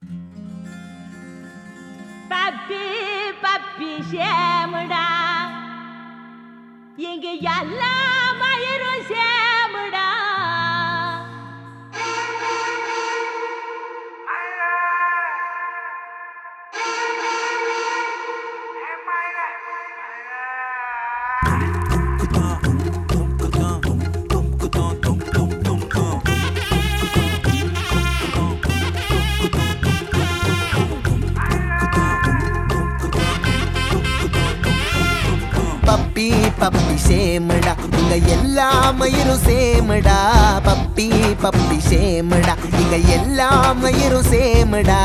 puppy puppy சேமுடா இங்க எல்லா மயிரும் சேமுடா பப்பி பப்பி சேமடா இங்க எல்லா மயிரும் சேமடா பப்பி பப்பி சேமடா இங்க எல்லா மயிரும் சேமடா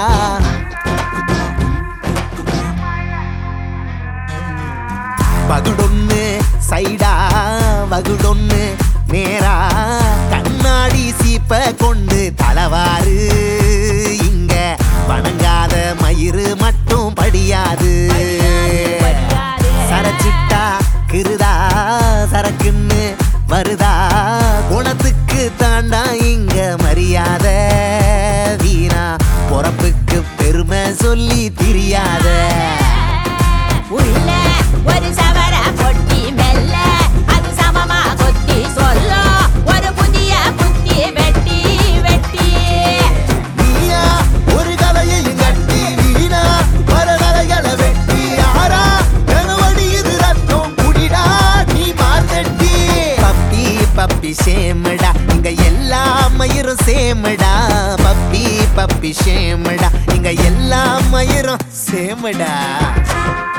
பகுடொன்னு சைடா வகுடொன்னு நேரா கண்ணாடி சீப்ப கொண்டு தலவாறு இங்க வணங்காத மயிறு மட்டும் படியாது சரச்சிட்டா கிருதா சரக்குன்னு வருதா குணத்துக்கு தாண்டா இங்க மரியாதை வீணா பொறப்புக்கு பெருமை சொல்லி தெரியாத உள்ள ஒரு சவர பொட்டி மெல்ல அது சமமா கொத்தி சொல்ல ஒரு புதிய புத்தி வெட்டி வெட்டி நீயா ஒரு கதையையும் கட்டி வீணா வர கதைகளை வெட்டி ஆறா கனவடி இது ரத்தம் குடிடா நீ மாத்தட்டி பப்பி பப்பி சேமடா இங்க எல்லா மயிரும் சேமடா பப்பி பப்பி சேமடா இங்க எல்லா மயிரும் சேமடா